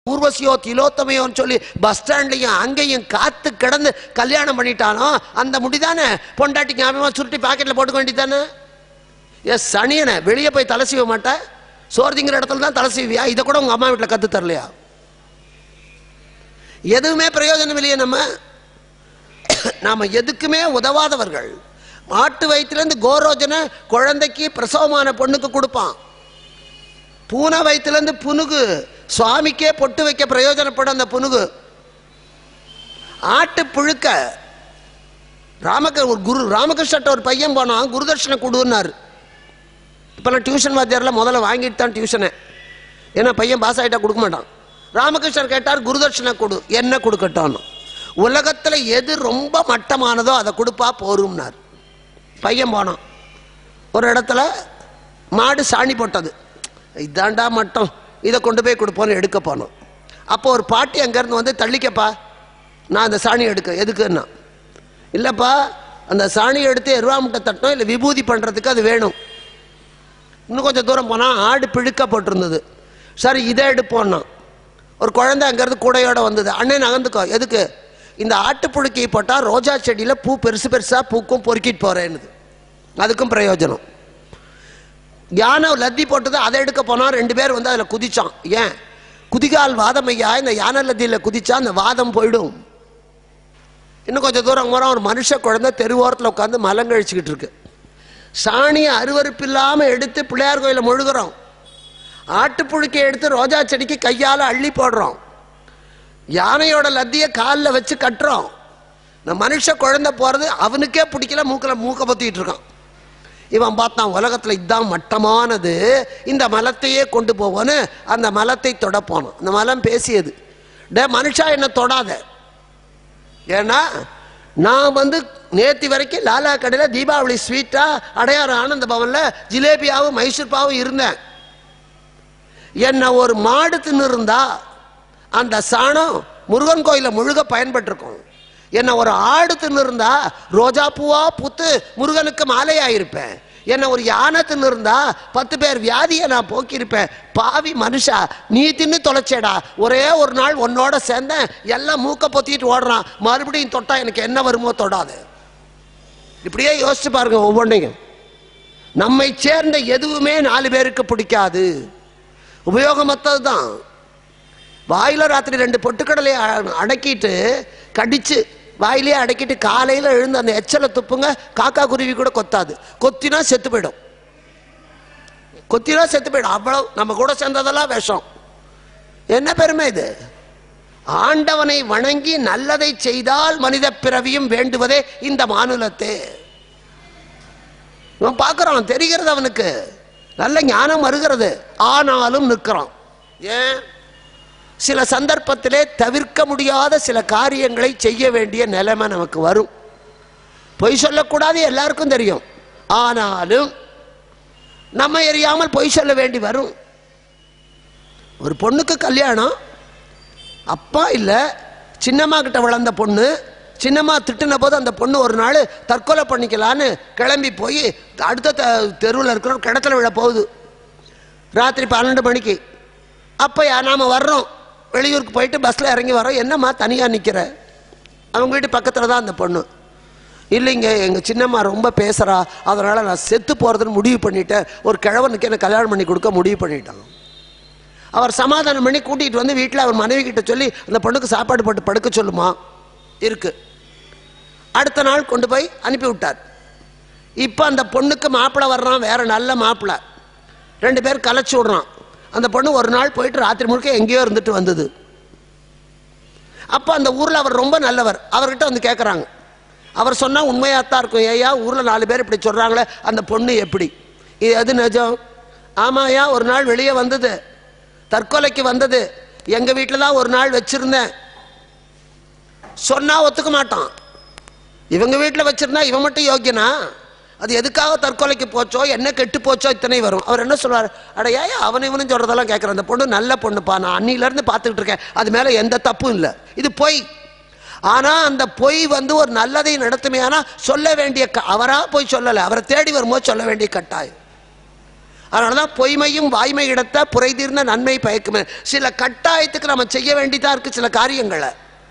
ஊர்வசியோ திலோத்தமையோன்னு சொல்லி பஸ் ஸ்டாண்ட்லையும் அங்கேயும் காத்து கிடந்து கல்யாணம் பண்ணிட்டானோ அந்த முடிதானே பொண்டாட்டி ஞாபகமா சுருட்டி பாக்கெட்ல போட்டுக்க வேண்டியதானே எஸ் சனியனை வெளியே போய் தலை சீவ மாட்டேன் சோர்திங்கிற இடத்துல தான் தலை சீவியா இதை கூட உங்க அம்மா வீட்டில் கத்து தரலையா எதுவுமே பிரயோஜனம் இல்லையே நம்ம நாம எதுக்குமே உதவாதவர்கள் மாட்டு வயிற்றுலேருந்து கோரோஜனை குழந்தைக்கு பிரசவமான பொண்ணுக்கு கொடுப்பான் பூனை வயிற்றுலேருந்து புனுகு சுவாமிக்கே பொட்டு வைக்க பிரயோஜனப்படும் அந்த புனுகு ஆட்டு புழுக்க ராமக ஒரு குரு ராமகிருஷ்ணட்ட ஒரு பையன் போனான் குருதர்ஷனை கொடுன்னாரு இப்போல்லாம் டியூஷன் வாத்தியாரில் முதல்ல வாங்கிட்டு தான் டியூஷனை ஏன்னா பையன் பாஸ் ஆகிட்டா கொடுக்க மாட்டான் ராமகிருஷ்ணர் கேட்டார் குருதர்ஷனை கொடு என்ன கொடுக்கட்டும் உலகத்தில் எது ரொம்ப மட்டமானதோ அதை கொடுப்பா போரும்னார் பையன் போனான் ஒரு இடத்துல மாடு சாணி போட்டது இதாண்டா மட்டம் இதை கொண்டு போய் கொடுப்போன்னு எடுக்க போனோம் அப்போ ஒரு பாட்டி அங்கேருந்து வந்து தள்ளிக்கப்பா நான் அந்த சாணி எடுக்க எதுக்குன்னா இல்லைப்பா அந்த சாணி எடுத்து எருவாமுட்டை தட்டணும் இல்லை விபூதி பண்ணுறதுக்கு அது வேணும் இன்னும் கொஞ்சம் தூரம் போனால் ஆடு பிழுக்க போட்டிருந்தது சரி இதை எடுப்போம்னா ஒரு குழந்தை அங்கேருந்து கூடையோட வந்தது அண்ணே நகர்ந்துக்கோ எதுக்கு இந்த ஆட்டு புழுக்கையை போட்டால் ரோஜா செடியில் பூ பெருசு பெருசாக பூக்கும் பொறுக்கிட்டு போகிறேன்னுது அதுக்கும் பிரயோஜனம் யானை லத்தி போட்டது அதை எடுக்க போனால் ரெண்டு பேர் வந்து அதில் குதிச்சான் ஏன் குதிகால் வாதம் ஐயா இந்த யானை லத்தியில் குதிச்சா அந்த வாதம் போயிடும் இன்னும் கொஞ்சம் தூரம் போகிறோம் ஒரு மனுஷ குழந்தை தெருவோரத்தில் உட்காந்து மலங்கழிச்சுக்கிட்டு இருக்கு சாணியை அருவருப்பு இல்லாமல் எடுத்து பிள்ளையார் கோயிலை முழுகிறோம் ஆட்டுப்புழுக்கை எடுத்து ரோஜா செடிக்கு கையால் அள்ளி போடுறோம் யானையோட லத்தியை காலில் வச்சு கட்டுறோம் இந்த மனுஷ குழந்தை போகிறது அவனுக்கே பிடிக்கல மூக்கில் மூக்க பொத்திட்டு இருக்கான் இவன் பார்த்தான் உலகத்தில் இதுதான் மட்டமானது இந்த மலத்தையே கொண்டு போவோன்னு அந்த மலத்தை தொட போனான் அந்த மலம் பேசியது டே மனுஷா என்ன தொடாத ஏன்னா நான் வந்து நேத்தி வரைக்கும் லாலா கடையில் தீபாவளி ஸ்வீட்டா அடையாறு ஆனந்த பவனில் ஜிலேபியாவும் மைசூர் பாவும் இருந்தேன் என்னை ஒரு மாடு தின்னு இருந்தா அந்த சாணம் முருகன் கோயிலில் முழுக பயன்பட்டிருக்கும் என்னை ஒரு ஆடு தின்னு இருந்தா ரோஜா பூவா பூத்து முருகனுக்கு மாலையாயிருப்பேன் என்னை ஒரு யானை தின்னு இருந்தா பத்து பேர் வியாதியை நான் போக்கியிருப்பேன் பாவி மனுஷா நீ தின்னு தொலைச்சேடா ஒரே ஒரு நாள் உன்னோட சேர்ந்தேன் எல்லாம் மூக்க பொத்திட்டு ஓடுறான் மறுபடியும் தொட்டா எனக்கு என்ன வருமோ தொடாது இப்படியே யோசிச்சு பாருங்க ஒவ்வொன்றையும் நம்மை சேர்ந்த எதுவுமே நாலு பேருக்கு பிடிக்காது உபயோகமற்றது தான் வாயில ராத்திரி ரெண்டு பொட்டுக்கடலையை அ- அடக்கிட்டு கடிச்சு வாயிலே அடக்கிட்டு காலையில் எழுந்து அந்த எச்சலை துப்புங்க காக்கா குருவி கூட கொத்தாது கொத்தினா செத்து போயிடும் கொத்தினா செத்து போயிடும் அவ்வளவு நம்ம கூட சேர்ந்ததெல்லாம் விஷம் என்ன பெருமை இது ஆண்டவனை வணங்கி நல்லதை செய்தால் மனித பிறவியும் வேண்டுவதே இந்த மானுலத்தே இவன் பார்க்குறான் தெரிகிறது அவனுக்கு நல்ல ஞானம் வருகிறது ஆனாலும் நிற்கிறான் ஏன் சில சந்தர்ப்பத்திலே தவிர்க்க முடியாத சில காரியங்களை செய்ய வேண்டிய நிலைமை நமக்கு வரும் பொய் சொல்லக்கூடாது எல்லாருக்கும் தெரியும் ஆனாலும் நம்ம எறியாமல் பொய் சொல்ல வேண்டி வரும் ஒரு பொண்ணுக்கு கல்யாணம் அப்பா இல்லை சின்னம்மா கிட்ட வளர்ந்த பொண்ணு சின்னம்மா திட்டுன போது அந்த பொண்ணு ஒரு நாள் தற்கொலை பண்ணிக்கலான்னு கிளம்பி போய் அடுத்த த- தெருவில் இருக்கிற கிணத்துல விழ போகுது ராத்திரி பன்னெண்டு மணிக்கு அப்போ நாம் வர்றோம் வெளியூருக்கு போயிட்டு பஸ்ஸில் இறங்கி வரோம் என்னம்மா தனியாக நிற்கிற அவங்க வீட்டு பக்கத்தில் தான் அந்த பொண்ணு இல்லைங்க எங்கள் சின்னம்மா ரொம்ப பேசுகிறா அதனால் நான் செத்து போகிறதுன்னு முடிவு பண்ணிட்டேன் ஒரு கிழவனுக்கு எனக்கு கல்யாணம் பண்ணி கொடுக்க முடிவு பண்ணிட்டான் அவர் சமாதானம் பண்ணி கூட்டிகிட்டு வந்து வீட்டில் அவர் மனைவி கிட்ட சொல்லி அந்த பொண்ணுக்கு சாப்பாடு போட்டு படுக்க சொல்லுமா இருக்கு அடுத்த நாள் கொண்டு போய் அனுப்பி விட்டார் இப்போ அந்த பொண்ணுக்கு மாப்பிள்ளை வர்றான் வேற நல்ல மாப்பிள்ளை ரெண்டு பேர் கலைச்சி விடுறான் அந்த பொண்ணு ஒரு நாள் போயிட்டு ராத்திரி முழுக்க எங்கேயோ இருந்துட்டு வந்தது அப்போ அந்த ஊரில் அவர் ரொம்ப நல்லவர் அவர்கிட்ட வந்து கேட்குறாங்க அவர் சொன்னால் உண்மையாக தான் இருக்கும் ஏயா ஊரில் நாலு பேர் இப்படி சொல்கிறாங்களே அந்த பொண்ணு எப்படி இது எது நிஜம் ஆமாயா ஒரு நாள் வெளியே வந்தது தற்கொலைக்கு வந்தது எங்கள் வீட்டில் தான் ஒரு நாள் வச்சுருந்தேன் சொன்னா ஒத்துக்க மாட்டான் இவங்க வீட்டில் வச்சிருந்தா இவன் மட்டும் யோக்கியனா அது எதுக்காக தற்கொலைக்கு போச்சோ என்ன கெட்டு போச்சோ இத்தனை வரும் அவர் என்ன சொல்றாரு அட ஏன் அவன் இவனும் சொல்றதெல்லாம் கேட்குறேன் அந்த பொண்ணு நல்ல பொண்ணுப்பா நான் அன்னிலேருந்து பார்த்துக்கிட்டு இருக்கேன் அது மேலே எந்த தப்பும் இல்லை இது பொய் ஆனால் அந்த பொய் வந்து ஒரு நல்லதை நடத்துமே ஆனால் சொல்ல வேண்டிய க- அவரா போய் சொல்லலை அவரை தேடி வரும்போது சொல்ல வேண்டிய கட்டாயம் அதனால தான் பொய்மையும் வாய்மை இடத்த புரைதீர்ந்த நன்மை பயக்குமே சில கட்டாயத்துக்கு நம்ம செய்ய வேண்டியதாக இருக்குது சில காரியங்களை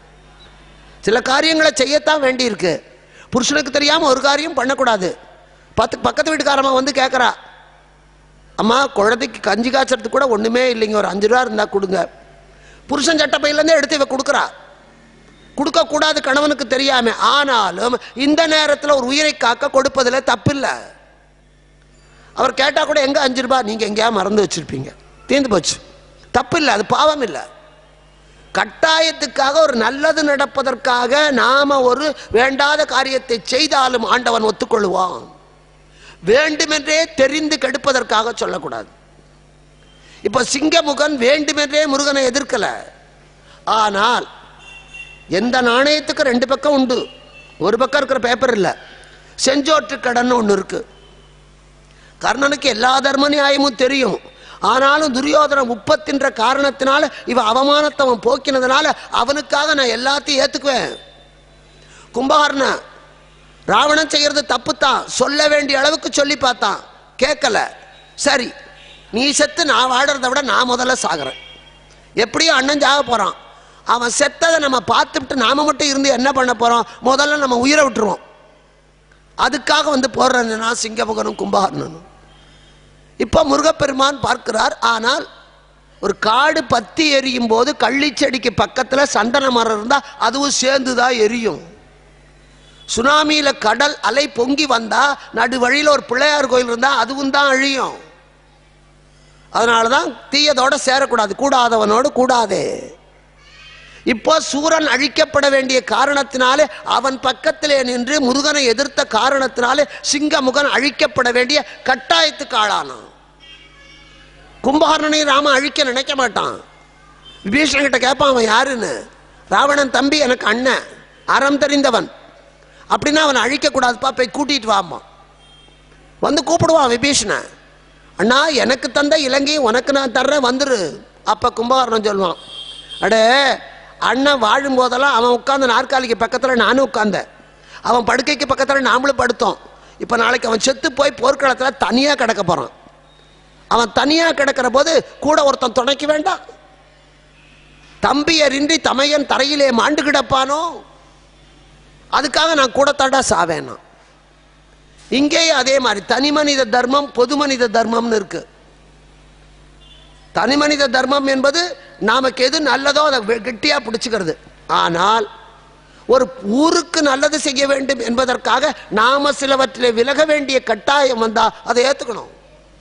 சில காரியங்களை செய்யத்தான் வேண்டியிருக்கு புருஷனுக்கு தெரியாமல் ஒரு காரியம் பண்ணக்கூடாது பத்து பக்கத்து வீட்டுக்காரம்மா வந்து கேட்குறா அம்மா குழந்தைக்கு கஞ்சி காய்ச்சறதுக்கு கூட ஒன்றுமே இல்லைங்க ஒரு அஞ்சு ரூபா இருந்தால் கொடுங்க புருஷன் சட்டப்பையிலேருந்தே எடுத்து இவ கொடுக்குறா கொடுக்கக்கூடாது கணவனுக்கு தெரியாம ஆனாலும் இந்த நேரத்தில் ஒரு உயிரை காக்க கொடுப்பதில் தப்பில்லை அவர் கேட்டால் கூட எங்கே அஞ்சு ரூபாய் நீங்கள் எங்கேயா மறந்து வச்சுருப்பீங்க தீர்ந்து போச்சு தப்பு இல்லை அது பாவம் இல்லை கட்டாயத்துக்காக ஒரு நல்லது நடப்பதற்காக நாம ஒரு வேண்டாத காரியத்தை செய்தாலும் ஆண்டவன் ஒத்துக்கொள்வான் வேண்டுமென்றே தெரிந்து கெடுப்பதற்காக சொல்லக்கூடாது இப்ப சிங்கமுகன் வேண்டுமென்றே முருகனை எதிர்க்கல ஆனால் எந்த நாணயத்துக்கு ரெண்டு பக்கம் உண்டு ஒரு பக்கம் இருக்கிற பேப்பர் இல்லை செஞ்சோற்று கடன் ஒன்று இருக்கு கர்ணனுக்கு எல்லா தர்ம நியாயமும் தெரியும் ஆனாலும் துரியோதன முப்பத்தின்ற காரணத்தினால இவன் அவமானத்தை அவன் போக்கினதுனால அவனுக்காக நான் எல்லாத்தையும் ஏத்துக்குவேன் கும்பகர்ண ராவணன் செய்யறது தப்பு தான் சொல்ல வேண்டிய அளவுக்கு சொல்லி பார்த்தான் கேட்கல சரி நீ செத்து நான் வாடுறதை விட நான் முதல்ல சாகுறேன் எப்படியும் அண்ணன் சாக போறான் அவன் செத்ததை நம்ம பார்த்துட்டு நாம மட்டும் இருந்து என்ன பண்ண போறோம் முதல்ல நம்ம உயிரை விட்டுருவோம் அதுக்காக வந்து போடுறேன் நான் சிங்கமுகனும் கும்பகர்ணனும் இப்போ முருகப்பெருமான் பார்க்கிறார் ஆனால் ஒரு காடு பத்தி எரியும் போது கள்ளிச்செடிக்கு பக்கத்தில் சந்தன மரம் இருந்தால் அதுவும் சேர்ந்து தான் எரியும் சுனாமியில் கடல் அலை பொங்கி வந்தா நடு வழியில் ஒரு பிள்ளையார் கோயில் இருந்தால் அதுவும் தான் அழியும் அதனால தான் தீயதோட சேரக்கூடாது கூடாதவனோடு கூடாதே இப்போ சூரன் அழிக்கப்பட வேண்டிய காரணத்தினாலே அவன் பக்கத்திலே நின்று முருகனை எதிர்த்த காரணத்தினாலே சிங்கமுகன் அழிக்கப்பட வேண்டிய கட்டாயத்துக்கு ஆளானான் கும்பகர்ணனை ராம அழிக்க நினைக்க மாட்டான் விபீஷணன் கிட்ட கேட்பான் அவன் யாருன்னு ராவணன் தம்பி எனக்கு அண்ணன் அறம் தெரிந்தவன் அப்படின்னா அவனை அழிக்கக்கூடாதுப்பா போய் கூட்டிட்டு வாமா வந்து கூப்பிடுவான் விபீஷணன் அண்ணா எனக்கு தந்த இலங்கை உனக்கு நான் தர்றேன் வந்துரு அப்ப கும்பகர்ணன் சொல்லுவான் அடே அண்ணன் வாழும் போதெல்லாம் அவன் உட்கார்ந்த நாற்காலிக்கு பக்கத்தில் நானும் உட்கார்ந்தேன் அவன் படுக்கைக்கு பக்கத்தில் நாமளும் படுத்தோம் இப்போ நாளைக்கு அவன் செத்து போய் போர்க்களத்தில் தனியாக கிடக்க போகிறான் அவன் தனியாக கிடக்கிற போது கூட ஒருத்தன் துணைக்க வேண்டாம் தம்பியரின்றி தமையன் தரையிலே மாண்டு கிடப்பானோ அதுக்காக நான் கூட தாண்டா சாவேனா இங்கேயும் அதே மாதிரி தனி மனித தர்மம் பொது மனித தர்மம்னு இருக்கு தனி மனித தர்மம் என்பது நமக்கு எது நல்லதோ அதை வெ- கெட்டியா பிடிச்சுக்கிறது ஆனால் ஒரு ஊருக்கு நல்லது செய்ய வேண்டும் என்பதற்காக நாம சிலவற்றிலே விலக வேண்டிய கட்டாயம் வந்தா அதை ஏத்துக்கணும்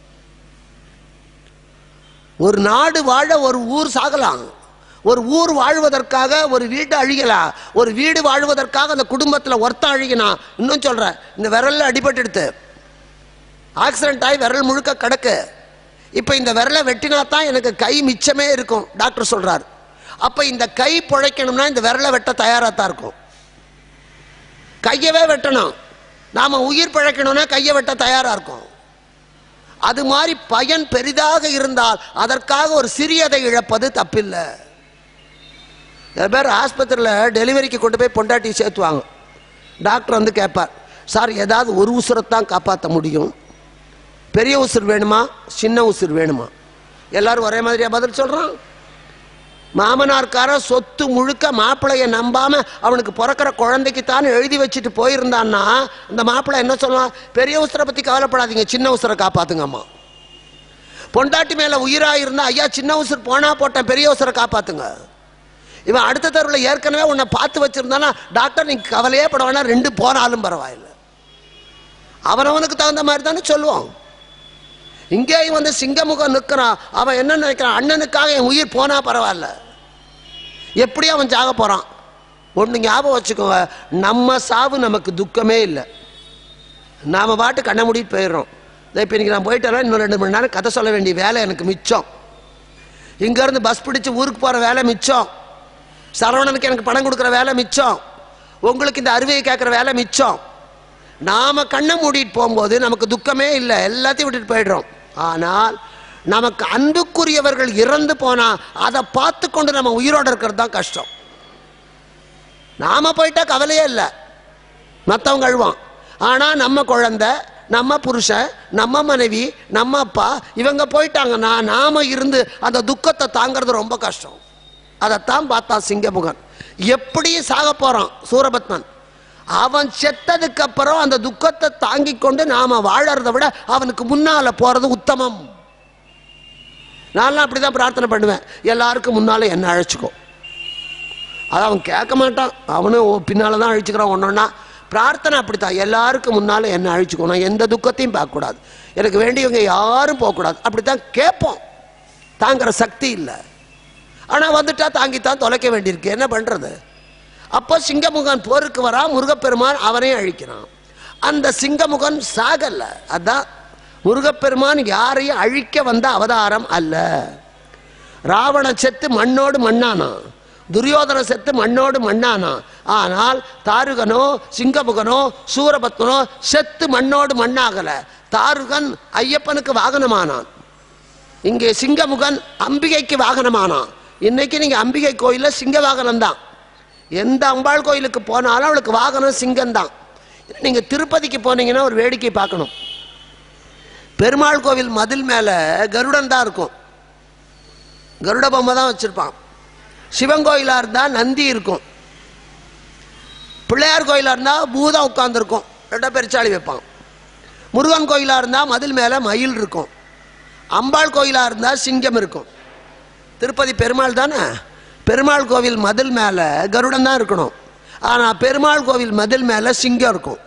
ஒரு நாடு வாழ ஒரு ஊர் சாகலாம் ஒரு ஊர் வாழ்வதற்காக ஒரு வீடு அழியலாம் ஒரு வீடு வாழ்வதற்காக அந்த குடும்பத்தில் ஒருத்தன் அழியலாம் இன்னும் சொல்றேன் இந்த விரல்ல அடிபட்டு எடுத்து ஆக்சிடென்ட் ஆகி விரல் முழுக்க கிடக்கு இப்போ இந்த விரலை வெட்டினா தான் எனக்கு கை மிச்சமே இருக்கும் டாக்டர் சொல்றார் அப்போ இந்த கை பிழைக்கணும்னா இந்த விரலை வெட்ட தயாராக தான் இருக்கும் கையவே வெட்டணும் நாம உயிர் பிழைக்கணும்னா கையை வெட்ட தயாராக இருக்கும் அது மாதிரி பயன் பெரிதாக இருந்தால் அதற்காக ஒரு சிறியதை இழப்பது தப்பில்லை சில பேர் ஆஸ்பத்திரியில் டெலிவரிக்கு கொண்டு போய் பொண்டாட்டி சேர்த்துவாங்க டாக்டர் வந்து கேட்பார் சார் ஏதாவது ஒரு உசுரைத்தான் காப்பாற்ற முடியும் பெரிய உசுர் வேணுமா சின்ன உசுர் வேணுமா எல்லாரும் ஒரே மாதிரியா பதில் சொல்கிறான் மாமனார்காரன் சொத்து முழுக்க மாப்பிளைய நம்பாம அவனுக்கு பிறக்கிற குழந்தைக்கு தான் எழுதி வச்சுட்டு போயிருந்தான்னா இந்த மாப்பிள்ளை என்ன சொல்லுவான் பெரிய உசுரை பத்தி கவலைப்படாதீங்க சின்ன உசுரை காப்பாத்துங்கம்மா பொண்டாட்டி மேல உயிரா இருந்தா ஐயா சின்ன உசுர் போனா போட்டேன் பெரிய உசுரை காப்பாத்துங்க இவன் அடுத்த தெருவில் ஏற்கனவே உன்னை பார்த்து வச்சிருந்தானா டாக்டர் நீ கவலையே பட வேணாம் ரெண்டு போனாலும் பரவாயில்லை அவனவனுக்கு தகுந்த மாதிரி தானே சொல்லுவான் இங்கேயும் வந்து சிங்கமுகம் நிற்கிறான் அவன் என்ன நினைக்கிறான் அண்ணனுக்காக என் உயிர் போனா பரவாயில்ல எப்படி அவன் சாக போறான் ஒன்று ஞாபகம் வச்சுக்கோங்க நம்ம சாவு நமக்கு துக்கமே இல்லை நாம பாட்டு கண்ண மூடிட்டு போயிடுறோம் இதோ இப்போ இன்னைக்கு நான் போயிட்டேன்னா இன்னும் ரெண்டு மணி நேரம் கதை சொல்ல வேண்டிய வேலை எனக்கு மிச்சம் இங்கேருந்து பஸ் பிடிச்சு ஊருக்கு போகிற வேலை மிச்சம் சரவணனுக்கு எனக்கு பணம் கொடுக்குற வேலை மிச்சம் உங்களுக்கு இந்த அருவியை கேட்குற வேலை மிச்சம் நாம கண்ணை மூடிட்டு போகும்போது நமக்கு துக்கமே இல்லை எல்லாத்தையும் விட்டுட்டு போயிடுறோம் ஆனால் நமக்கு அன்புக்குரியவர்கள் இறந்து போனா அதை பார்த்து கொண்டு நம்ம உயிரோட இருக்கிறது தான் கஷ்டம் நாம போயிட்டா கவலையே இல்லை மற்றவங்க அழுவான் ஆனால் நம்ம குழந்தை நம்ம புருஷன் நம்ம மனைவி நம்ம அப்பா இவங்க போயிட்டாங்கன்னா நாம இருந்து அந்த துக்கத்தை தாங்கிறது ரொம்ப கஷ்டம் அதைத்தான் பார்த்தான் சிங்கமுகன் எப்படியும் சாக போறான் சூரபத்மன் அவன் செத்ததுக்கு அப்புறம் அந்த துக்கத்தை தாங்கி கொண்டு நாம வாழறதை விட அவனுக்கு முன்னால போறது உத்தமம் நான்லாம் அப்படிதான் பிரார்த்தனை பண்ணுவேன் எல்லாருக்கும் முன்னால என்ன அழைச்சிக்கோ அது அவன் கேட்க மாட்டான் அவனும் ஓ, பின்னால தான் அழிச்சுக்கிறான் ஒன்றொன்னா பிரார்த்தனை அப்படித்தான் எல்லாருக்கும் முன்னால என்ன அழிச்சுக்கோ நான் எந்த துக்கத்தையும் பார்க்கக்கூடாது எனக்கு வேண்டியவங்க யாரும் போகக்கூடாது அப்படித்தான் கேட்போம் தாங்கிற சக்தி இல்லை ஆனால் வந்துட்டா தாங்கித்தான் தொலைக்க வேண்டியிருக்கு என்ன பண்ணுறது அப்போ சிங்கமுகன் போருக்கு வரா முருகப்பெருமான் அவனையும் அழிக்கிறான் அந்த சிங்கமுகன் சாகல்ல அதான் முருகப்பெருமான் யாரையும் அழிக்க வந்த அவதாரம் அல்ல ராவண செத்து மண்ணோடு மண்ணானான் துரியோதன செத்து மண்ணோடு மண்ணானான் ஆனால் தாருகனோ சிங்கமுகனோ சூரபத்மனோ செத்து மண்ணோடு மண்ணாகல தாருகன் ஐயப்பனுக்கு வாகனமானான் இங்கே சிங்கமுகன் அம்பிகைக்கு வாகனமானான் இன்னைக்கு நீங்க அம்பிகை கோயில்ல சிங்க வாகனம் தான் எந்த அம்பாள் கோயிலுக்கு போனாலும் அவளுக்கு வாகனம் சிங்கம் தான் நீங்க திருப்பதிக்கு போனீங்கன்னா ஒரு வேடிக்கை பார்க்கணும் பெருமாள் கோவில் மதில் மேல கருடன் தான் இருக்கும் கருட பொம்மை தான் வச்சிருப்பான் சிவன் கோயிலா இருந்தா நந்தி இருக்கும் பிள்ளையார் கோயிலா இருந்தா பூதம் உட்கார்ந்துருக்கும் ரெண்டா பெருச்சாளி வைப்பான் முருகன் கோயிலா இருந்தா மதில் மேல மயில் இருக்கும் அம்பாள் கோயிலா இருந்தா சிங்கம் இருக்கும் திருப்பதி பெருமாள் தானே பெருமாள் கோவில் மதில் மேல கருடன் தான் இருக்கணும் ஆனா பெருமாள் கோவில் மதில் மேல சிங்கம் இருக்கும்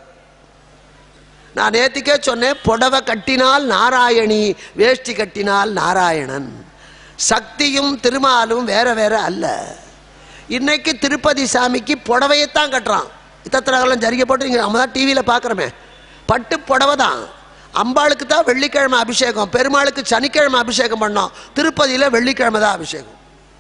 நான் நேத்திக்கே சொன்னேன் புடவை கட்டினால் நாராயணி வேஷ்டி கட்டினால் நாராயணன் சக்தியும் திருமாலும் வேற வேற அல்ல இன்னைக்கு திருப்பதி சாமிக்கு புடவையைத்தான் கட்டுறான் இத்தத்திரகெல்லாம் ஜரிகை போட்டு நீங்கள் நம்ம தான் டிவியில் பார்க்குறோமே பட்டு புடவை தான் அம்பாளுக்கு தான் வெள்ளிக்கிழமை அபிஷேகம் பெருமாளுக்கு சனிக்கிழமை அபிஷேகம் பண்ணோம் திருப்பதியில் வெள்ளிக்கிழமை தான் அபிஷேகம்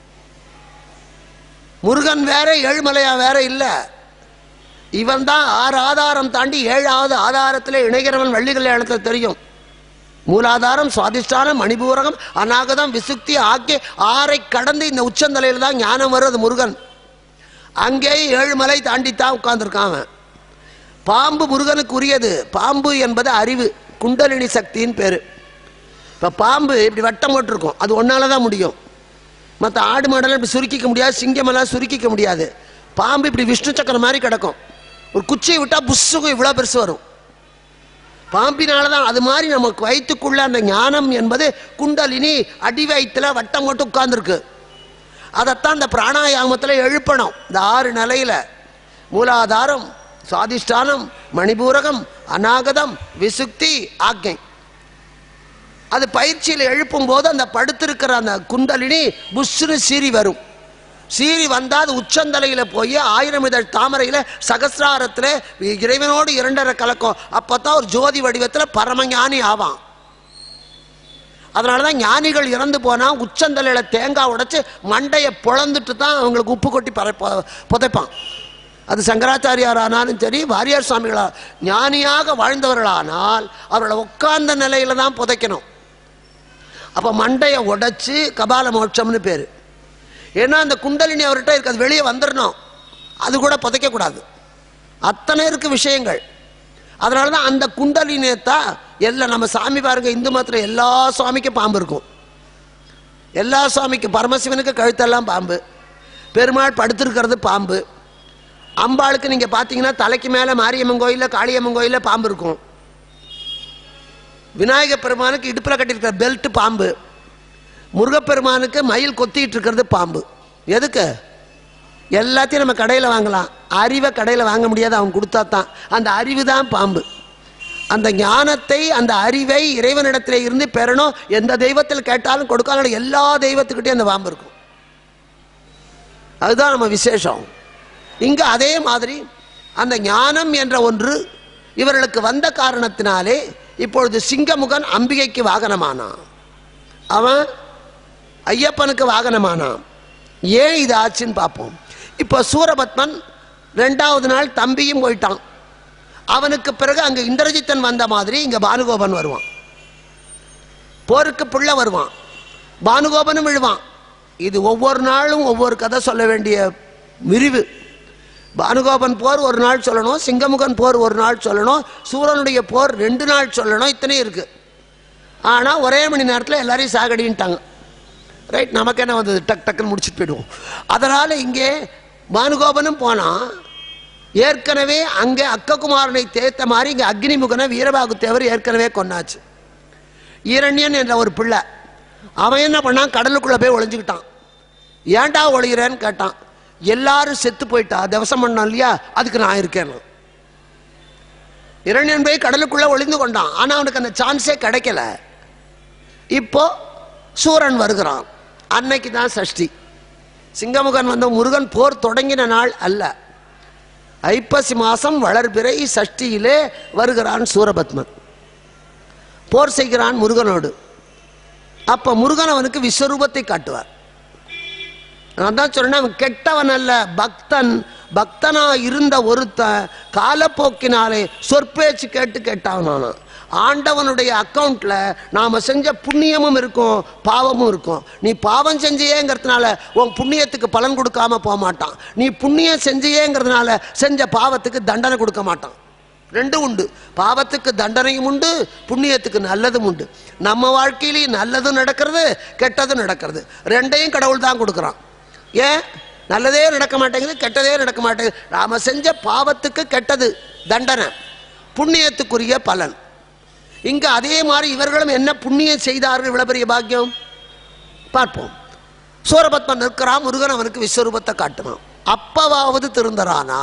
முருகன் வேற ஏழுமலையா வேற இல்லை இவன் தான் ஆறு ஆதாரம் தாண்டி ஏழாவது ஆதாரத்தில் இணைகிறவன் வள்ளி கல்யாணத்தில் தெரியும் மூலாதாரம் சுவாதிஷ்டானம் மணிபூரகம் அநாகதம் விசுக்தி ஆகிய ஆறை கடந்து இந்த உச்சந்தலையில் தான் ஞானம் வருது முருகன் அங்கேயே ஏழு மலை தாண்டித்தான் உட்கார்ந்துருக்கான் அவன் பாம்பு முருகனுக்கு உரியது பாம்பு என்பது அறிவு குண்டலினி சக்தின்னு பேர் இப்போ பாம்பு இப்படி வட்டம் போட்டிருக்கும் அது ஒன்னால தான் முடியும் மற்ற ஆடு மாடெல்லாம் இப்படி சுருக்கிக்க முடியாது சிங்கமெல்லாம் சுருக்கிக்க முடியாது பாம்பு இப்படி விஷ்ணு சக்கரம் மாதிரி கிடக்கும் ஒரு குச்சியை விட்டால் புஸ்ஸுக்கும் இவ்வளோ பெருசு வரும் பாம்பினால தான் அது மாதிரி நமக்கு வயிற்றுக்குள்ள அந்த ஞானம் என்பது குண்டலினி அடி வயிற்றுல வட்டம் போட்டு உட்கார்ந்துருக்கு அதைத்தான் இந்த பிராணாயாமத்தில் எழுப்பணும் இந்த ஆறு நிலையில மூலாதாரம் சுவாதிஷ்டானம் மணிபூரகம் அநாகதம் விசுக்தி ஆக்ஞை அது பயிற்சியில் எழுப்பும் போது அந்த படுத்திருக்கிற அந்த குண்டலினி புஷ்னு சீறி வரும் சீறி வந்தால் அது உச்சந்தலையில் போய் ஆயிரம் இதழ் தாமரையில் சகசிராரத்தில் இறைவனோடு இரண்டரை கலக்கும் அப்போ தான் ஒரு ஜோதி வடிவத்தில் பரமஞானி ஆவான் அதனால தான் ஞானிகள் இறந்து போனால் உச்சந்தலையில் தேங்காய் உடைச்சு மண்டையை பொழந்துட்டு தான் அவங்களுக்கு உப்பு கொட்டி பற பொ- புதைப்பான் அது சங்கராச்சாரியார் ஆனாலும் சரி வாரியார் சுவாமிகளா ஞானியாக வாழ்ந்தவர்களானால் அவர்களை உட்கார்ந்த நிலையில தான் புதைக்கணும் அப்போ மண்டையை உடைச்சு கபால மோட்சம்னு பேர் ஏன்னா அந்த குண்டலினி அவர்கிட்ட இருக்கு அது வெளியே வந்துடணும் அது கூட புதைக்கக்கூடாது அத்தனை இருக்கு விஷயங்கள் அதனால தான் அந்த குண்டலினியை தான் எல்லாம் நம்ம சாமி பாருங்க இந்து மதத்தில் எல்லா சுவாமிக்கும் பாம்பு இருக்கும் எல்லா சுவாமிக்கும் பரமசிவனுக்கு கழுத்தெல்லாம் பாம்பு பெருமாள் படுத்திருக்கிறது பாம்பு அம்பாளுக்கு நீங்கள் பார்த்தீங்கன்னா தலைக்கு மேலே மாரியம்மன் கோயிலில் காளியம்மன் கோயிலில் பாம்பு இருக்கும் விநாயக பெருமானுக்கு இடுப்பில் கட்டியிருக்கிற பெல்ட் பாம்பு முருகப்பெருமானுக்கு மயில் கொத்திட்டு இருக்கிறது பாம்பு எதுக்கு எல்லாத்தையும் நம்ம கடையில் வாங்கலாம் அறிவை கடையில் வாங்க முடியாது அவன் கொடுத்தா தான் அந்த அறிவு தான் பாம்பு அந்த ஞானத்தை அந்த அறிவை இறைவனிடத்தில் இருந்து பெறணும் எந்த தெய்வத்தில் கேட்டாலும் கொடுக்காலும் எல்லா தெய்வத்துக்கிட்டையும் அந்த பாம்பு இருக்கும் அதுதான் நம்ம விசேஷம் இங்கே அதே மாதிரி அந்த ஞானம் என்ற ஒன்று இவர்களுக்கு வந்த காரணத்தினாலே இப்பொழுது சிங்கமுகன் அம்பிகைக்கு வாகனமானான் அவன் ஐயப்பனுக்கு வாகனமானான் ஏன் இது ஆச்சுன்னு பார்ப்போம் இப்போ சூரபத்மன் ரெண்டாவது நாள் தம்பியும் போயிட்டான் அவனுக்கு பிறகு அங்கே இந்திரஜித்தன் வந்த மாதிரி இங்கே பானுகோபன் வருவான் போருக்கு பிள்ளை வருவான் பானுகோபனும் விழுவான் இது ஒவ்வொரு நாளும் ஒவ்வொரு கதை சொல்ல வேண்டிய விரிவு பானுகோபன் போர் ஒரு நாள் சொல்லணும் சிங்கமுகன் போர் ஒரு நாள் சொல்லணும் சூரனுடைய போர் ரெண்டு நாள் சொல்லணும் இத்தனையும் இருக்கு ஆனால் ஒரே மணி நேரத்தில் எல்லாரையும் சாகடின்ட்டாங்க ரைட் நமக்கு என்ன வந்தது டக் டக்குன்னு முடிச்சுட்டு போயிடுவோம் அதனால் இங்கே பானுகோபனும் போனான் ஏற்கனவே அங்கே அக்ககுமாரனை தேத்த மாதிரி இங்கே அக்னிமுகனை வீரபாகு தேவர் ஏற்கனவே கொன்னாச்சு ஈரண்யன் என்ற ஒரு பிள்ளை அவன் என்ன பண்ணான் கடலுக்குள்ளே போய் ஒளிஞ்சுக்கிட்டான் ஏன்டா ஒளிகிறேன்னு கேட்டான் எல்லாரும் செத்து போயிட்டா தவசம் பண்ணான் இல்லையா அதுக்கு நான் இருக்கேன் இரண்யன் போய் கடலுக்குள்ள ஒளிந்து கொண்டான் ஆனா அவனுக்கு அந்த சான்ஸே கிடைக்கல இப்போ சூரன் வருகிறான் அன்னைக்கு தான் சஷ்டி சிங்கமுகன் வந்த முருகன் போர் தொடங்கின நாள் அல்ல ஐப்பசி மாசம் வளர்பிறை சஷ்டியிலே வருகிறான் சூரபத்மன் போர் செய்கிறான் முருகனோடு அப்ப முருகன் அவனுக்கு விஸ்வரூபத்தை காட்டுவார் நான் தான் சொன்னேன் அவன் கெட்டவன் அல்ல பக்தன் பக்தனா இருந்த ஒருத்தன் காலப்போக்கினாலே சொற்பேச்சு கேட்டு கேட்டான் நானாம் ஆண்டவனுடைய அக்கவுண்ட்ல நாம செஞ்ச புண்ணியமும் இருக்கும் பாவமும் இருக்கும் நீ பாவம் செஞ்சியேங்கிறதுனால உன் புண்ணியத்துக்கு பலன் கொடுக்காம போக மாட்டான் நீ புண்ணியம் செஞ்சியேங்கிறதுனால செஞ்ச பாவத்துக்கு தண்டனை கொடுக்க மாட்டான் ரெண்டும் உண்டு பாவத்துக்கு தண்டனையும் உண்டு புண்ணியத்துக்கு நல்லதும் உண்டு நம்ம வாழ்க்கையிலையும் நல்லதும் நடக்கிறது கெட்டதும் நடக்கிறது ரெண்டையும் கடவுள் தான் கொடுக்குறான் ஏன் நல்லதே நடக்க மாட்டேங்குது கெட்டதே நடக்க மாட்டேங்குது நாம செஞ்ச பாவத்துக்கு கெட்டது தண்டனை புண்ணியத்துக்குரிய பலன் இங்க அதே மாதிரி இவர்களும் என்ன புண்ணியம் செய்தார்கள் இவ்வளவு பெரிய பாக்கியம் பார்ப்போம் சூரபத்மன் நிற்கிறான் முருகன் அவனுக்கு விஸ்வரூபத்தை காட்டுனான் அப்பவாவது திருந்தரானா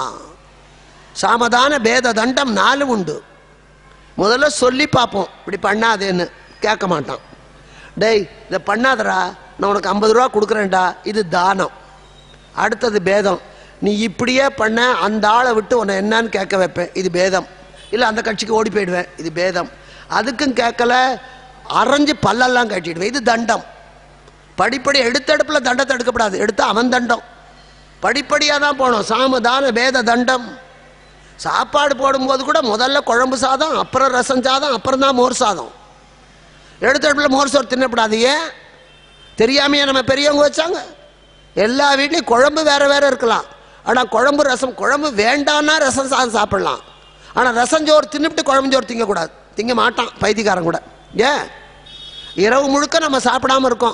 சாமதான பேத தண்டம் நாலு உண்டு முதல்ல சொல்லி பார்ப்போம் இப்படி பண்ணாதேன்னு கேட்க மாட்டான் டேய் இதை பண்ணாதடா நான் உனக்கு ஐம்பது ரூபா கொடுக்குறேன்டா இது தானம் அடுத்தது பேதம் நீ இப்படியே பண்ண அந்த ஆளை விட்டு உன்னை என்னன்னு கேட்க வைப்பேன் இது பேதம் இல்லை அந்த கட்சிக்கு ஓடி போயிடுவேன் இது பேதம் அதுக்கும் கேட்கல அரைஞ்சு பல்லெல்லாம் கட்டிடுவேன் இது தண்டம் படிப்படி எடுத்தடுப்பில் தண்டத்தை எடுக்கப்படாது எடுத்தா அவன் தண்டம் படிப்படியாக தான் போகணும் சாமதான பேத தண்டம் சாப்பாடு போடும்போது கூட முதல்ல குழம்பு சாதம் அப்புறம் ரசம் சாதம் அப்புறம் தான் மோர் சாதம் எடுத்தடுப்பில் மோர் சோறு தின்னப்படாது ஏன் தெரியாமையே நம்ம பெரியவங்க வச்சாங்க எல்லா வீட்லேயும் குழம்பு வேற வேற இருக்கலாம் ஆனால் குழம்பு ரசம் குழம்பு வேண்டான்னா ரசம் சாதம் சாப்பிடலாம் ஆனால் ரசம் சோறு தின்னுபிட்டு குழம்பு சோறு திங்கக்கூடாது திங்க மாட்டான் பைத்தியக்காரன் கூட ஏன் இரவு முழுக்க நம்ம சாப்பிடாம இருக்கோம்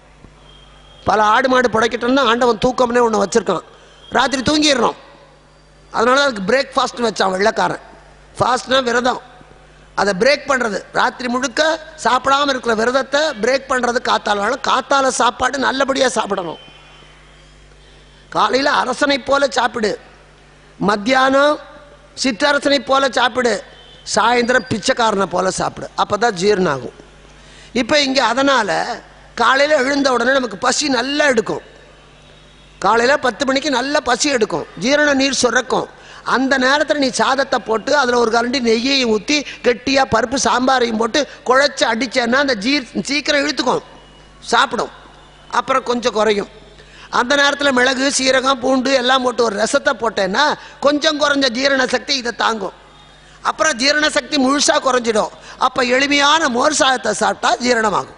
பல ஆடு மாடு புடைக்கிட்டோம்னா ஆண்டவன் தூக்கம்னே ஒன்று வச்சுருக்கான் ராத்திரி தூங்கிடுறோம் அதனால தான் அதுக்கு பிரேக்ஃபாஸ்ட்னு வச்சான் வெள்ளைக்காரன் ஃபாஸ்ட்னா விரதம் அதை பிரேக் பண்ணுறது ராத்திரி முழுக்க சாப்பிடாம இருக்கிற விரதத்தை பிரேக் பண்ணுறது காத்தால காத்தால சாப்பாடு நல்லபடியாக சாப்பிடணும் காலையில் அரசனை போல சாப்பிடு மத்தியானம் சிற்றரசனை போல சாப்பிடு சாயந்தரம் பிச்சைக்காரனை போல சாப்பிடு அப்போ தான் ஜீரணம் ஆகும் இப்போ இங்கே அதனால் காலையில் எழுந்த உடனே நமக்கு பசி நல்லா எடுக்கும் காலையில் பத்து மணிக்கு நல்ல பசி எடுக்கும் ஜீரண நீர் சுரக்கும் அந்த நேரத்தில் நீ சாதத்தை போட்டு அதில் ஒரு கரண்டி நெய்யையும் ஊற்றி கெட்டியாக பருப்பு சாம்பாரையும் போட்டு குழைச்சி அடிச்சேன்னா அந்த ஜீர் சீக்கிரம் இழுத்துக்கும் சாப்பிடும் அப்புறம் கொஞ்சம் குறையும் அந்த நேரத்தில் மிளகு சீரகம் பூண்டு எல்லாம் போட்டு ஒரு ரசத்தை போட்டேன்னா கொஞ்சம் குறைஞ்ச ஜீரண சக்தி இதை தாங்கும் அப்புறம் ஜீரண சக்தி முழுசாக குறைஞ்சிடும் அப்போ எளிமையான மோர் சாதத்தை சாப்பிட்டா ஜீரணமாகும்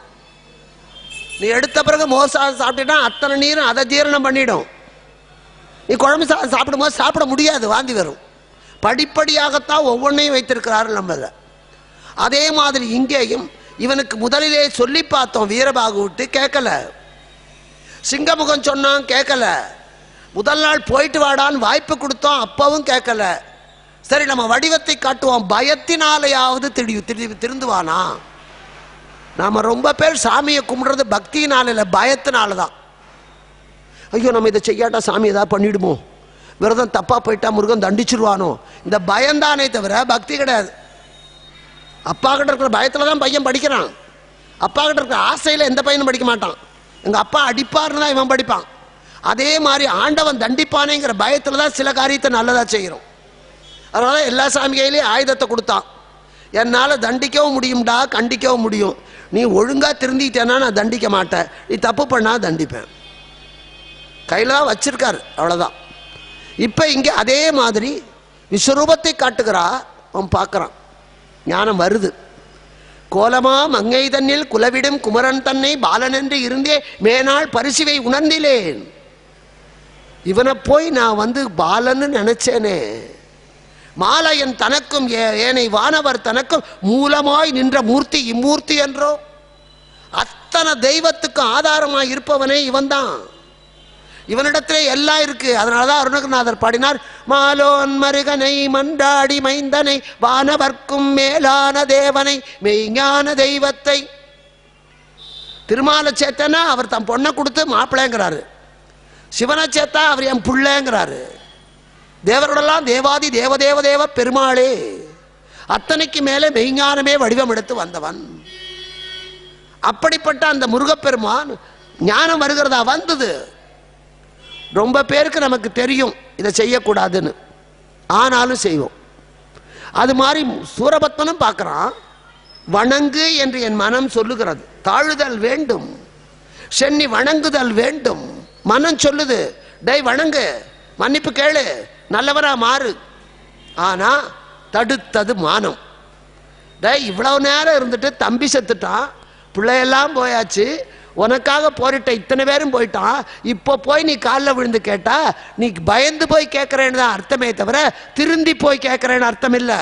நீ எடுத்த பிறகு மோர் சாதம் சாப்பிட்டுட்டா அத்தனை நீரும் அதை ஜீரணம் பண்ணிடும் நீ குழம்பு சாதம் சாப்பிடும்போது சாப்பிட முடியாது வாந்தி வரும் படிப்படியாகத்தான் ஒவ்வொன்றையும் வைத்திருக்கிறார்கள் நம்மள அதே மாதிரி இங்கேயும் இவனுக்கு முதலிலே சொல்லி பார்த்தோம் வீரபாகு விட்டு கேட்கல சிங்கமுகம் சொன்னான் கேட்கல முதல் நாள் போயிட்டு வாடான்னு வாய்ப்பு கொடுத்தோம் அப்பவும் கேட்கல சரி நம்ம வடிவத்தை காட்டுவோம் பயத்தினாலேயாவது திடி திடி திருந்துவானா நாம ரொம்ப பேர் சாமியை கும்பிடுறது பக்தியினால இல்லை பயத்தினால தான் ஐயோ நம்ம இதை செய்யாட்டா சாமி ஏதாவது பண்ணிடுமோ விரதம் தப்பா போயிட்டா முருகன் தண்டிச்சிருவானோ இந்த பயம்தானே தவிர பக்தி கிடையாது அப்பா கிட்ட இருக்கிற பயத்துல தான் பையன் படிக்கிறான் அப்பா கிட்ட இருக்கிற ஆசையில எந்த பையனும் படிக்க மாட்டான் எங்க அப்பா அடிப்பாருன்னு தான் இவன் படிப்பான் அதே மாதிரி ஆண்டவன் தண்டிப்பானேங்கிற பயத்துல தான் சில காரியத்தை நல்லதா செய்கிறோம் அதனால எல்லா சாமி கையிலையும் ஆயுதத்தை கொடுத்தான் என்னால் தண்டிக்கவும் முடியும்டா கண்டிக்கவும் முடியும் நீ ஒழுங்கா திருந்திட்டேன்னா நான் தண்டிக்க மாட்டேன் நீ தப்பு பண்ணா தண்டிப்பேன் கையில் தான் வச்சிருக்காரு அவ்வளோதான் இப்போ இங்கே அதே மாதிரி விஸ்வரூபத்தை காட்டுகிறா அவன் பார்க்குறான் ஞானம் வருது கோலமா மங்கை தன்னில் குலவிடும் குமரன் தன்னை பாலனென்று இருந்தே மேனாள் பரிசுவை உணர்ந்திலேன் இவனை போய் நான் வந்து பாலன்னு நினைச்சேனே மாலையன் தனக்கும் ஏ- ஏனை வானவர் தனக்கும் மூலமாய் நின்ற மூர்த்தி இம்மூர்த்தி என்றோ அத்தனை தெய்வத்துக்கும் ஆதாரமாய் இருப்பவனே இவன்தான் இவனிடத்திலே எல்லாம் இருக்கு அதனாலதான் அருணகிரிநாதர் பாடினார் மாலோன் மருகனை மண்டாடி மைந்தனை வானவர்க்கும் மேலான தேவனை மெய்ஞான தெய்வத்தை திருமால சேத்தனா அவர் தன் பொண்ணை கொடுத்து மாப்பிள்ளைங்கிறாரு சிவனை சேத்தா அவர் என் பிள்ளைங்கிறாரு தேவரோடெல்லாம் தேவாதி தேவதேவ தேவ பெருமாளே அத்தனைக்கு மேலே மெய்ஞானமே வடிவம் எடுத்து வந்தவன் அப்படிப்பட்ட அந்த முருகப்பெருமான் ஞானம் வருகிறதா வந்தது ரொம்ப பேருக்கு நமக்கு தெரியும் இதை செய்யக்கூடாதுன்னு ஆனாலும் செய்வோம் அது மாதிரி சூரபத்மனும் பார்க்குறான் வணங்கு என்று என் மனம் சொல்லுகிறது தாழுதல் வேண்டும் சென்னி வணங்குதல் வேண்டும் மனம் சொல்லுது டேய் வணங்கு மன்னிப்பு கேளு நல்லவரா மாறு ஆனா தடுத்தது மானம் டேய் இவ்வளவு நேரம் இருந்துட்டு தம்பி செத்துட்டான் பிள்ளையெல்லாம் போயாச்சு உனக்காக போரிட்ட இத்தனை பேரும் போயிட்டான் இப்போ போய் நீ காலில் விழுந்து கேட்டா நீ பயந்து போய் கேட்குறேன்னு தான் அர்த்தமே தவிர திருந்தி போய் கேட்குறேன்னு அர்த்தம் இல்லை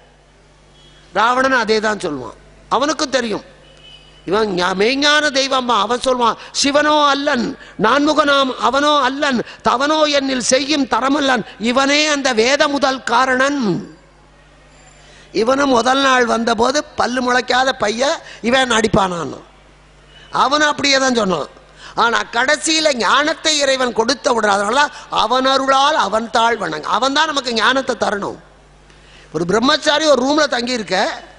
ராவணன் அதே தான் சொல்லுவான் அவனுக்கும் தெரியும் இவன் ஞா- மெய்ஞான தெய்வம்மா அவன் சொல்லுவான் சிவனோ அல்லன் நான்முகனாம் அவனோ அல்லன் தவனோ என்னில் செய்யும் தரமல்லன் இவனே அந்த வேத முதல் காரணன் இவனும் முதல் நாள் வந்தபோது பல்லு முளைக்காத பைய இவன் அடிப்பானான் அவனும் அப்படியே தான் சொன்னான் ஆனா கடைசியில ஞானத்தை இறைவன் கொடுத்த விடுறான் அதனால அவன் அருளால் அவன் தாழ் வணங்க அவன் தான் நமக்கு ஞானத்தை தரணும் ஒரு பிரம்மச்சாரி ஒரு ரூம்ல தங்கி இருக்க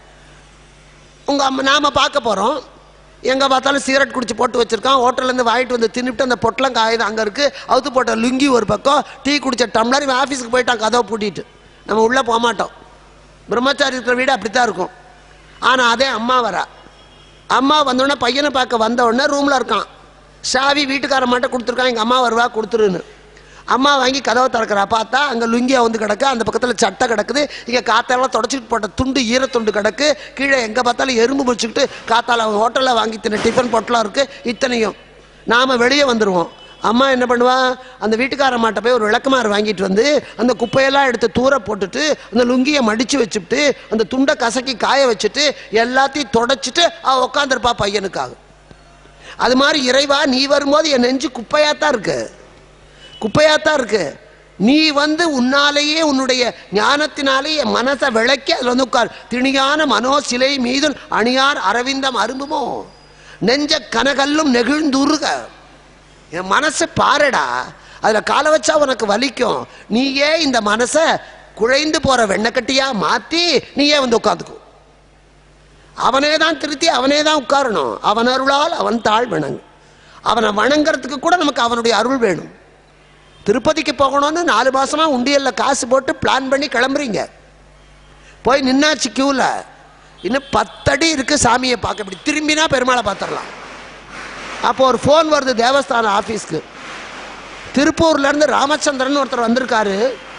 உங்க அம்மா நாம பார்க்க போறோம் எங்க பார்த்தாலும் சிகரெட் குடிச்சு போட்டு வச்சிருக்கான் ஹோட்டல்ல இருந்து வாங்கிட்டு வந்து தின்னுட்டு அந்த பொட்டலம் காயுது அங்க இருக்கு அவுத்து போட்ட லுங்கி ஒரு பக்கம் டீ குடிச்ச டம்ளர் இவன் ஆஃபீஸுக்கு போயிட்டான் கதவை பூட்டிட்டு நம்ம உள்ள போக மாட்டோம் பிரம்மச்சாரி இருக்கிற வீடு அப்படித்தான் இருக்கும் ஆனா அதே அம்மா வரா அம்மா வந்தோடனே பையனை பார்க்க வந்த உடனே ரூம்ல இருக்கான் சாவி வீட்டுக்கார மாட்ட கொடுத்துருக்கான் எங்க அம்மா வருவா கொடுத்துருன்னு அம்மா வாங்கி கதவை திறக்கிறா பார்த்தா அங்கே லுங்கியா வந்து கிடக்கு அந்த பக்கத்தில் சட்டை கிடக்குது இங்கே காத்தாலாம் தொடச்சிட்டு போட்ட துண்டு ஈரத்துண்டு கிடக்கு கீழே எங்கே பார்த்தாலும் எறும்பு முடிச்சுக்கிட்டு காத்தால அவன் ஹோட்டலில் வாங்கி தின்ன டிஃபன் பொட்டலாம் இருக்குது இத்தனையும் நாம் வெளியே வந்துடுவோம் அம்மா என்ன பண்ணுவா அந்த வீட்டுக்கார மாட்ட போய் ஒரு விளக்குமாறு வாங்கிட்டு வந்து அந்த குப்பையெல்லாம் எடுத்து தூர போட்டுட்டு அந்த லுங்கியை மடித்து வச்சுட்டு அந்த துண்டை கசக்கி காய வச்சுட்டு எல்லாத்தையும் தொடச்சிட்டு அவ உட்காந்துருப்பா பையனுக்காக அது மாதிரி இறைவா நீ வரும்போது என் நெஞ்சு குப்பையாத்தான் இருக்கு குப்பையாத்தான் இருக்கு நீ வந்து உன்னாலேயே உன்னுடைய ஞானத்தினாலே என் மனசை விளக்கி அதில் வந்து உட்கார் திணியான மனோ சிலை மீது அணியார் அரவிந்தம் அரும்புமோ நெஞ்ச கனகல்லும் நெகிழ்ந்துருக என் மனசை பாருடா அதில் காலை வச்சா உனக்கு வலிக்கும் நீயே இந்த மனசை குழைந்து போற வெண்ணக்கட்டியா மாத்தி நீயே வந்து உட்காந்துக்கோ அவனே தான் திருத்தி அவனே தான் உட்காரணும் அவன் அருளால் அவன் தாழ் வணங்கு அவனை வணங்குறதுக்கு கூட நமக்கு அவனுடைய அருள் வேணும் திருப்பதிக்கு போகணும்னு நாலு மாசமா உண்டியல்ல காசு போட்டு பிளான் பண்ணி கிளம்புறீங்க போய் நின்னாச்சு கியூல இன்னும் பத்தடி இருக்கு சாமியை பார்க்க இப்படி திரும்பினா பெருமாளை பார்த்துடலாம் அப்போ ஒரு ஃபோன் வருது தேவஸ்தான ஆஃபீஸ்க்கு திருப்பூர்ல இருந்து ராமச்சந்திரன் ஒருத்தர் வந்திருக்காரு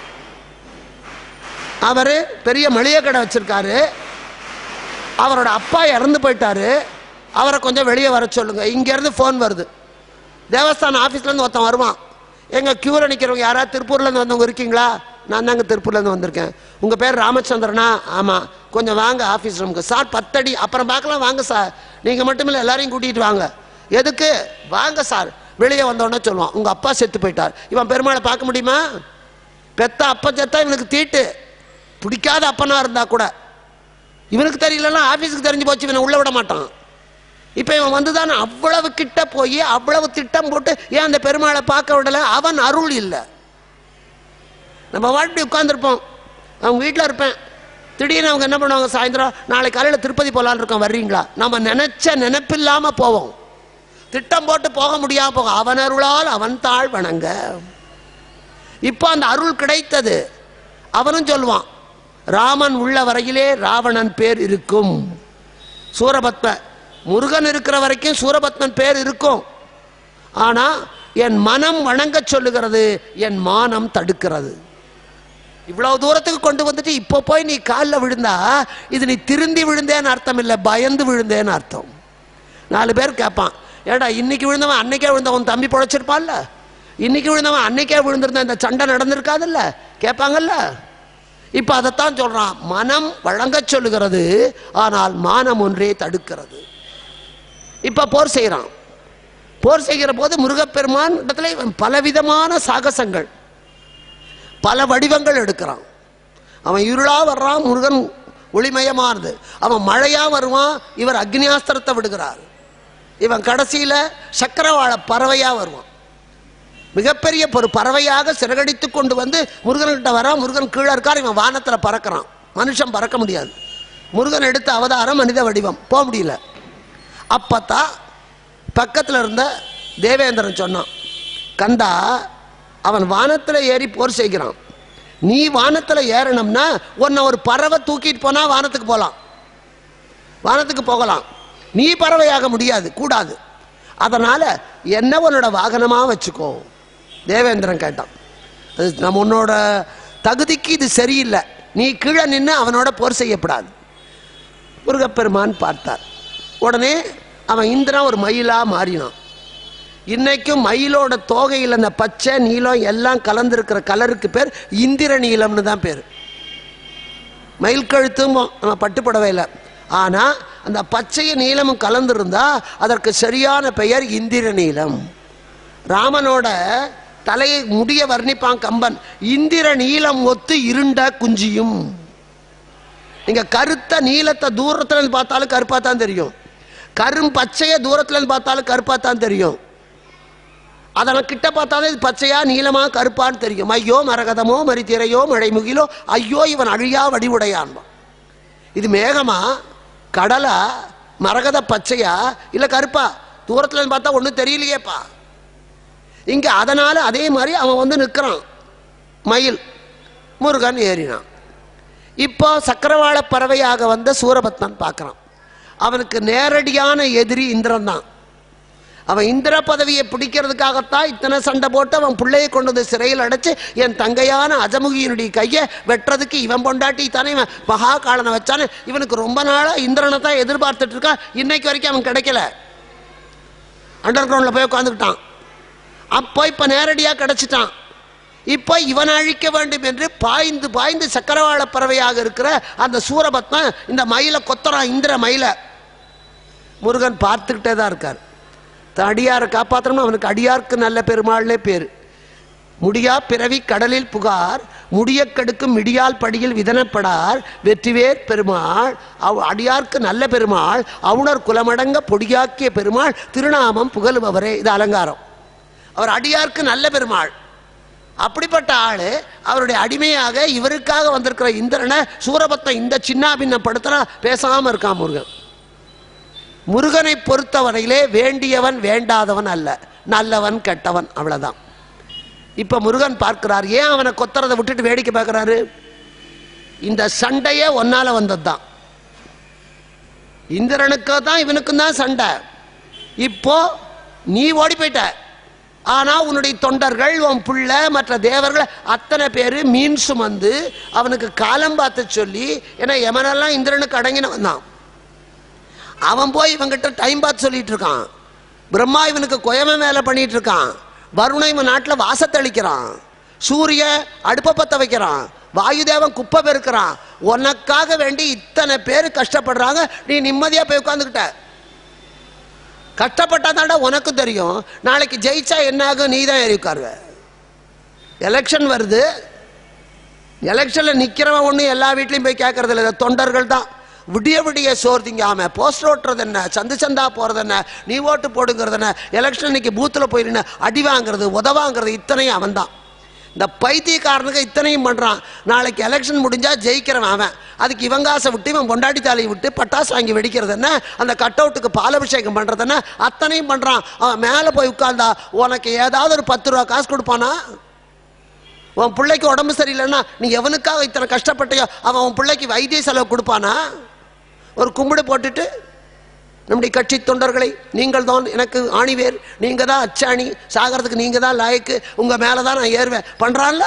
அவர் பெரிய மளிகை கடை வச்சிருக்காரு அவரோட அப்பா இறந்து போயிட்டாரு அவரை கொஞ்சம் வெளியே வர சொல்லுங்க இங்கேருந்து ஃபோன் வருது தேவஸ்தான ஆஃபீஸ்லேருந்து ஒருத்தன் வருவான் எங்கள் க்யூவில் நிற்கிறவங்க யாராவது திருப்பூர்லேருந்து வந்தவங்க இருக்கீங்களா நான் தாங்க திருப்பூர்லேருந்து வந்திருக்கேன் உங்கள் பேர் ராமச்சந்திரனா ஆமாம் கொஞ்சம் வாங்க ஆஃபீஸ் ரூமுக்கு சார் பத்தடி அப்புறம் பார்க்கலாம் வாங்க சார் நீங்கள் மட்டும் இல்லை எல்லாரையும் கூட்டிகிட்டு வாங்க எதுக்கு வாங்க சார் வெளியே வந்தோடனே சொல்லுவான் உங்கள் அப்பா செத்து போயிட்டார் இவன் பெருமாளை பார்க்க முடியுமா பெத்த அப்பா செத்தா இவனுக்கு தீட்டு பிடிக்காத அப்பனா இருந்தா கூட இவனுக்கு தெரியலன்னா ஆஃபீஸுக்கு தெரிஞ்சு போச்சு இவனை உள்ள விட மாட்டான் இப்போ இவன் வந்துதான் அவ்வளவு கிட்ட போய் அவ்வளவு திட்டம் போட்டு ஏன் அந்த பெருமாளை பார்க்க விடல அவன் அருள் இல்லை நம்ம வாழ்க்கை உட்காந்துருப்போம் அவங்க வீட்டில் இருப்பேன் திடீர்னு அவங்க என்ன பண்ணுவாங்க சாயந்தரம் நாளை காலையில் திருப்பதி போகலான்னு இருக்கோம் வர்றீங்களா நம்ம நினைச்ச நினைப்பில்லாமல் போவோம் திட்டம் போட்டு போக முடியாம போகும் அவன் அருளால் அவன் தாழ் வணங்க இப்போ அந்த அருள் கிடைத்தது அவனும் சொல்லுவான் ராமன் உள்ள வரையிலே ராவணன் பேர் இருக்கும் சூரபத்ம முருகன் இருக்கிற வரைக்கும் சூரபத்மன் பேர் இருக்கும் ஆனா என் மனம் வணங்க சொல்லுகிறது என் மானம் தடுக்கிறது இவ்வளவு தூரத்துக்கு கொண்டு வந்துட்டு இப்போ போய் நீ காலில் விழுந்தா இது நீ திருந்தி விழுந்தேன்னு அர்த்தம் இல்லை பயந்து விழுந்தேன்னு அர்த்தம் நாலு பேர் கேட்பான் ஏடா இன்னைக்கு விழுந்தவன் அன்னைக்கே விழுந்தவன் தம்பி பிழைச்சிருப்பான்ல இன்னைக்கு விழுந்தவன் அன்னைக்கே விழுந்திருந்தா இந்த சண்டை நடந்திருக்காதுல்ல கேட்பாங்கல்ல இப்போ அதைத்தான் சொல்றான் மனம் வழங்கச் சொல்லுகிறது ஆனால் மானம் ஒன்றே தடுக்கிறது இப்போ போர் செய்கிறான் போர் செய்கிற போது முருகப்பெருமான் இடத்துல இவன் பலவிதமான சாகசங்கள் பல வடிவங்கள் எடுக்கிறான் அவன் இருளா வர்றான் முருகன் ஒளிமயமானது அவன் மழையா வருவான் இவர் அக்னியாஸ்திரத்தை விடுகிறார் இவன் கடைசியில சக்கரவாழ பறவையா வருவான் மிகப்பெரிய ஒரு பறவையாக சிறகடித்து கொண்டு வந்து முருகன்கிட்ட வரான் முருகன் கீழே இருக்கார் இவன் வானத்துல பறக்கிறான் மனுஷன் பறக்க முடியாது முருகன் எடுத்த அவதாரம் மனித வடிவம் போக முடியல அப்பத்தான் பக்கத்தில் இருந்த தேவேந்திரன் சொன்னான் கந்தா அவன் வானத்தில் ஏறி போர் செய்கிறான் நீ வானத்தில் ஏறணும்னா உன்னை ஒரு பறவை தூக்கிட்டு போனா வானத்துக்கு போகலாம் வானத்துக்கு போகலாம் நீ பறவையாக முடியாது கூடாது அதனால என்ன உன்னோட வாகனமா வச்சுக்கோ தேவேந்திரன் கேட்டான் அது நம்ம உன்னோட தகுதிக்கு இது சரியில்லை நீ கீழே நின்று அவனோட போர் செய்யப்படாது முருகப்பெருமான் பார்த்தார் உடனே அவன் இந்திரன் ஒரு மயிலா மாறினான் இன்னைக்கும் மயிலோட தோகையில் அந்த பச்சை நீலம் எல்லாம் கலந்திருக்கிற கலருக்கு பேர் இந்திர நீலம்னு தான் பேர் மயில் கழுத்தும் நம்ம பட்டுப்புடவையில் ஆனால் அந்த பச்சையும் நீலமும் கலந்திருந்தா அதற்கு சரியான பெயர் இந்திர நீலம் ராமனோட தலையை முடிய வர்ணிப்பான் கம்பன் இந்திர நீலம் ஒத்து இருண்ட குஞ்சியும் நீங்க கருத்த நீலத்தை தூரத்துல இருந்து பார்த்தாலும் கருப்பா தான் தெரியும் கரும் பச்சைய தூரத்துல இருந்து பார்த்தாலும் கருப்பா தான் தெரியும் அதெல்லாம் கிட்ட பார்த்தாலே இது பச்சையா நீளமா கருப்பான்னு தெரியும் ஐயோ மரகதமோ மரித்திரையோ மழைமுகிலோ ஐயோ இவன் அழியா வடிவுடையான்பான் இது மேகமா கடலா மரகத பச்சையா இல்ல கருப்பா தூரத்துல இருந்து பார்த்தா ஒன்றும் தெரியலையேப்பா இங்க அதனால அதே மாதிரி அவன் வந்து நிற்கிறான் மயில் முருகன் ஏறினான் இப்போ சக்கரவாள பறவையாக வந்த சூரபத்மன் பார்க்குறான் அவனுக்கு நேரடியான எதிரி இந்திரன் தான் அவன் இந்திர பதவியை பிடிக்கிறதுக்காகத்தான் இத்தனை சண்டை போட்டு அவன் பிள்ளையை கொண்டு வந்து சிறையில் அடைச்சு என் தங்கையான அஜமுகியினுடைய கையை வெட்டுறதுக்கு இவன் பொண்டாட்டி தானே இவன் மகாகாலனை வச்சானே இவனுக்கு ரொம்ப நாளாக இந்திரனை தான் எதிர்பார்த்துட்டு இருக்கான் இன்னைக்கு வரைக்கும் அவன் கிடைக்கல அண்டர் கிரவுண்டில் போய் உட்காந்துக்கிட்டான் அப்போ இப்போ நேரடியாக கிடச்சிட்டான் இப்போ இவனை அழிக்க வேண்டும் என்று பாய்ந்து பாய்ந்து சக்கரவாள பறவையாக இருக்கிற அந்த சூரபத்மன் இந்த மயிலை கொத்துறான் இந்திர மயிலை முருகன் பார்த்துக்கிட்டே தான் இருக்கார் தன் அடியாரை காப்பாற்றணும் அவனுக்கு அடியார்க்கு நல்ல பெருமாள்னே பேர் முடியா பிறவி கடலில் புகார் முடிய கெடுக்கும் மிடியால் படியில் விதனப்படார் வெற்றிவேர் பெருமாள் அவ் அடியார்க்கு நல்ல பெருமாள் அவுணர் குலமடங்க பொடியாக்கிய பெருமாள் திருநாமம் புகழுபவரே இது அலங்காரம் அவர் அடியார்க்கு நல்ல பெருமாள் அப்படிப்பட்ட ஆளு அவருடைய அடிமையாக இவருக்காக வந்திருக்கிற இந்திரனை சூரபத்மன் இந்த சின்னாபின்னப்படுத்தினா பேசாம இருக்கான் முருகன் முருகனை பொறுத்தவரையிலே வேண்டியவன் வேண்டாதவன் அல்ல நல்லவன் கெட்டவன் அவ்வளவுதான் இப்ப முருகன் பார்க்கிறார் ஏன் அவனை கொத்துறதை விட்டுட்டு வேடிக்கை பார்க்கறாரு இந்த சண்டையே ஒன்னால வந்ததுதான் இந்திரனுக்கு தான் இவனுக்கும் தான் சண்டை இப்போ நீ ஓடி போயிட்ட ஆனா உன்னுடைய தொண்டர்கள் உன் புள்ள மற்ற தேவர்கள் அத்தனை பேர் மீன் சுமந்து அவனுக்கு காலம் பார்த்து சொல்லி ஏன்னா எமனெல்லாம் இந்திரனுக்கு அடங்கினவன் தான் அவன் போய் இவங்கிட்ட டைம் பார்த்து சொல்லிட்டு இருக்கான் பிரம்மா இவனுக்கு கொயம மேலே பண்ணிட்டு இருக்கான் வருணன் இவன் நாட்டில் வாசத்தளிக்கிறான் சூரிய அடுப்பை பற்ற வைக்கிறான் வாயுதேவன் குப்பை பெருக்கிறான் உனக்காக வேண்டி இத்தனை பேர் கஷ்டப்படுறாங்க நீ நிம்மதியாக போய் உட்காந்துக்கிட்ட கஷ்டப்பட்டாதாண்டா உனக்கு தெரியும் நாளைக்கு ஜெயிச்சா என்ன ஆகும் நீ தான் ஏறி உட்காருவ எலெக்ஷன் வருது எலெக்ஷனில் நிற்கிறவன் ஒன்றும் எல்லா வீட்லையும் போய் கேட்கறது இல்லை இந்த தொண்டர்கள் தான் விடிய விடிய சோறு திங்காம போஸ்டர் ஓட்டுறது என்ன சந்து சந்தா போகிறது என்ன நீ ஓட்டு போடுங்கிறது என்ன எலெக்ஷன் இன்னைக்கு பூத்தில் போயிருந்த அடி வாங்குறது உதவாங்கிறது இத்தனையும் அவன் தான் இந்த பைத்தியக்காரனுக்கு இத்தனையும் பண்ணுறான் நாளைக்கு எலெக்ஷன் முடிஞ்சா ஜெயிக்கிறவன் அவன் அதுக்கு இவங்க ஆசை விட்டு இவன் பொண்டாட்டி தாலியை விட்டு பட்டாசு வாங்கி வெடிக்கிறது என்ன அந்த கட் அவுட்டுக்கு பாலபிஷேகம் பண்ணுறது என்ன அத்தனையும் பண்ணுறான் அவன் மேலே போய் உட்கார்ந்தா உனக்கு ஏதாவது ஒரு பத்து ரூபா காசு கொடுப்பானா உன் பிள்ளைக்கு உடம்பு சரியில்லைன்னா நீ எவனுக்காக இத்தனை கஷ்டப்பட்டியோ அவன் உன் பிள்ளைக்கு வைத்திய செலவு கொடுப்பானா ஒரு கும்பிடு போட்டுட்டு நம்முடைய கட்சி தொண்டர்களை நீங்கள் தான் எனக்கு ஆணிவேர் நீங்கள் தான் அச்சாணி சாகிறதுக்கு நீங்கள் தான் லாயக்கு உங்கள் மேலே தான் நான் ஏறுவேன் பண்ணுறான்ல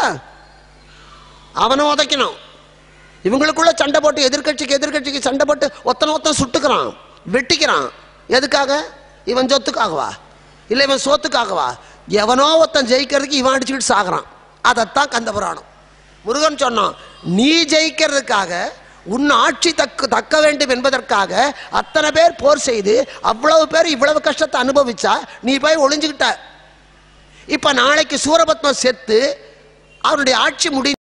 அவனும் உதைக்கணும் இவங்களுக்குள்ள சண்டை போட்டு எதிர்க்கட்சிக்கு எதிர்க்கட்சிக்கு சண்டை போட்டு ஒத்தனை ஒத்தன் சுட்டுக்கிறான் வெட்டிக்கிறான் எதுக்காக இவன் சொத்துக்காகவா இல்லை இவன் சோத்துக்காகவா எவனோ ஒருத்தன் ஜெயிக்கிறதுக்கு இவன் அடிச்சுக்கிட்டு சாகுறான் அதைத்தான் கந்த புராணம் முருகன் சொன்னான் நீ ஜெயிக்கிறதுக்காக உன் ஆட்சி தக்க தக்க வேண்டும் என்பதற்காக அத்தனை பேர் போர் செய்து அவ்வளவு பேர் இவ்வளவு கஷ்டத்தை அனுபவிச்சா நீ போய் ஒளிஞ்சுக்கிட்ட இப்ப நாளைக்கு சூரபத்மன் செத்து அவனுடைய ஆட்சி முடி